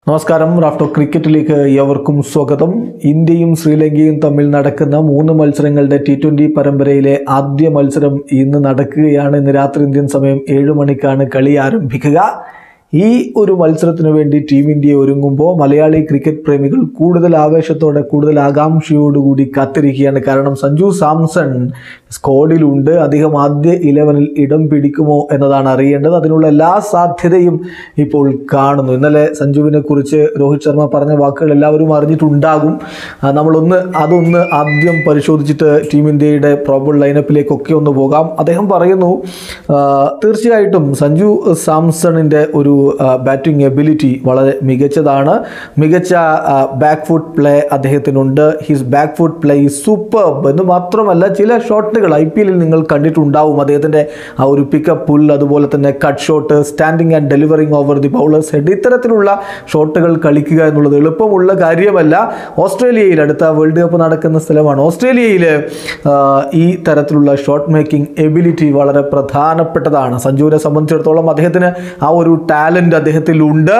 നമസ്കാരം റാഫ്റ്റോ ക്രിക്കറ്റിലേക്ക് ഏവർക്കും സ്വാഗതം ഇന്ത്യയും ശ്രീലങ്കയും തമ്മിൽ നടക്കുന്ന മൂന്ന് മത്സരങ്ങളുടെ ടി ട്വൻ്റി പരമ്പരയിലെ ആദ്യ മത്സരം ഇന്ന് നടക്കുകയാണ് ഇന്ന് രാത്രി ഇന്ത്യൻ സമയം ഏഴ് മണിക്കാണ് കളി ആരംഭിക്കുക ഈ ഒരു മത്സരത്തിന് വേണ്ടി ടീം ഇന്ത്യ ഒരുങ്ങുമ്പോൾ മലയാളി ക്രിക്കറ്റ് പ്രേമികൾ കൂടുതൽ ആവേശത്തോടെ കൂടുതൽ ആകാംക്ഷയോടുകൂടി കാത്തിരിക്കുകയാണ് കാരണം സഞ്ജു സാംസൺ സ്ക്വാഡിലുണ്ട് അദ്ദേഹം ആദ്യ ഇലവനിൽ ഇടം പിടിക്കുമോ എന്നതാണ് അറിയേണ്ടത് അതിനുള്ള എല്ലാ സാധ്യതയും ഇപ്പോൾ കാണുന്നു ഇന്നലെ സഞ്ജുവിനെ കുറിച്ച് രോഹിത് ശർമ്മ പറഞ്ഞ വാക്കുകൾ എല്ലാവരും അറിഞ്ഞിട്ടുണ്ടാകും ആ, നമ്മളൊന്ന് അതൊന്ന് ആദ്യം പരിശോധിച്ചിട്ട് ടീം ഇന്ത്യയുടെ പ്രോബിൾ ലൈനപ്പിലേക്കൊക്കെ ഒന്ന് പോകാം അദ്ദേഹം പറയുന്നു ആ, തീർച്ചയായിട്ടും സഞ്ജു സാംസണിൻ്റെ ഒരു ബാറ്റിംഗ് എബിലിറ്റി വളരെ മികച്ചതാണ് മികച്ച ബാക്ക് ഫുട്ട് പ്ലേ അദ്ദേഹത്തിനുണ്ട് his back foot play is super എന്ന് മാത്രമല്ല ചില ഷോട്ടുകൾ ഐ പി എല്ലിൽ നിങ്ങൾ കണ്ടിട്ടുണ്ടാവും അദ്ദേഹത്തിൻ്റെ ആ ഒരു പിക്കപ്പ് പുൽ അതുപോലെ തന്നെ cut shot standing and delivering over the bowlers head ഇത്തരത്തിലുള്ള ഷോട്ടുകൾ കളിക്കുക എന്നുള്ളത് എളുപ്പമുള്ള കാര്യമല്ല ഓസ്ട്രേലിയയിൽ അടുത്ത വേൾഡ് കപ്പ് നടക്കുന്ന സ്ഥലമാണ് ഓസ്ട്രേലിയയിൽ ഈ തരത്തിലുള്ള ഷോട്ട് മേക്കിംഗ് എബിലിറ്റി വളരെ പ്രധാനപ്പെട്ടതാണ് സഞ്ജുവിനെ സംബന്ധിച്ചിടത്തോളം അദ്ദേഹത്തിന് ആ ഒരു ടാലൻറ്റ് അദ്ദേഹത്തിലുണ്ട്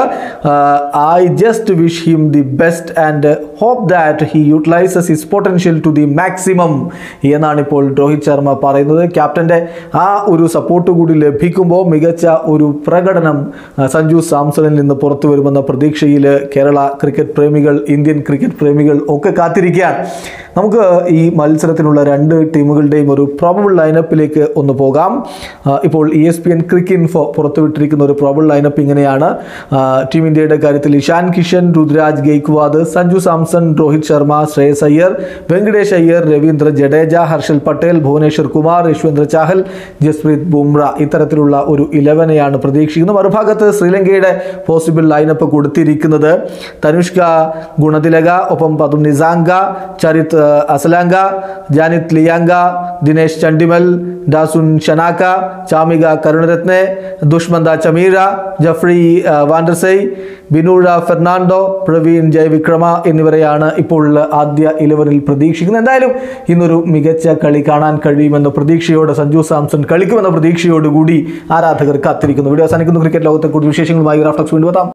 I just wish him the best and hope that he utilises his potential to the maximum എന്നാണ് ഇപ്പോൾ രോഹിത് ശർമ്മ പറയുന്നത് ക്യാപ്റ്റൻ്റെ ആ ഒരു സപ്പോർട്ട് കൂടി ലഭിക്കുമ്പോൾ മികച്ച ഒരു പ്രകടനം ആ, സഞ്ജു സാംസണിൽ നിന്ന് പുറത്തു വരുമെന്ന പ്രതീക്ഷയിൽ കേരള ക്രിക്കറ്റ് പ്രേമികൾ ഇന്ത്യൻ ക്രിക്കറ്റ് പ്രേമികൾ ഒക്കെ കാത്തിരിക്കുകയാണ് നമുക്ക് ഈ മത്സരത്തിനുള്ള രണ്ട് ടീമുകളുടെയും ഒരു പ്രോബബിൾ ലൈനപ്പിലേക്ക് ഒന്ന് പോകാം ആ, ഇപ്പോൾ E S P N Cricinfo പുറത്തുവിട്ടിരിക്കുന്ന ഒരു പ്രോബിൾ ലൈനപ്പ് ഇങ്ങനെയാണ് ആ, ടീം ഇന്ത്യയുടെ കാര്യത്തിൽ ഇഷാൻ കിഷൻ രുദ്രാജ് ഗെയ്ക്വാദ് സഞ്ജു സാംസൺ രോഹിത് ശർമ്മ ശ്രേയസ് അയ്യർ വെങ്കടേഷ് അയ്യർ രവീന്ദ്ര ജഡേജ ഹർഷൽ പട്ടേൽ ഭുവനേശ്വർ കുമാർ യശ്വന്ദ്ര ചാഹൽ ജസ്പ്രീത് ബുംറ ഇത്തരത്തിലുള്ള ഒരു ഇലവനെയാണ് പ്രതീക്ഷിക്കുന്നത് മറുഭാഗത്ത് ശ്രീലങ്കയുടെ പോസിബിൾ ലൈനപ്പ് കൊടുത്തിരിക്കുന്നത് തനുഷ്ക ഗുണതിലക ഒപ്പം പതും നിസാങ്ക ചരിത് ആ, അസലാങ്ക ജാനിത് ലിയാങ്ക ദിനേശ് ചണ്ടിമൽ ഡാസുൻ ഷനാക്ക ചാമിക കരുണരത്നെ ദുഷ്മന്ത ചമീര ജഫ്രി ആ, വാൻഡർസൈ ബിനൂഴ ഫെർണാണ്ടോ പ്രവീൺ ജയവിക്രമ എന്നിവരെയാണ് ഇപ്പോൾ ആദ്യ ഇലവനിൽ പ്രതീക്ഷിക്കുന്നത് എന്തായാലും ഇന്നൊരു മികച്ച കളി കാണാൻ കഴിയുമെന്ന പ്രതീക്ഷയോടെ സഞ്ജു സാംസൺ കളിക്കുമെന്ന പ്രതീക്ഷയോടുകൂടി ആരാധകർ കാത്തിരിക്കുന്നു വീഡിയോ അവസാനിക്കുന്നു ക്രിക്കറ്റ് ലോകത്തെ കൂടുതൽ വിശേഷങ്ങളുമായി ഗ്രാഫ്റ്റക്സ് വീണ്ടും എത്താം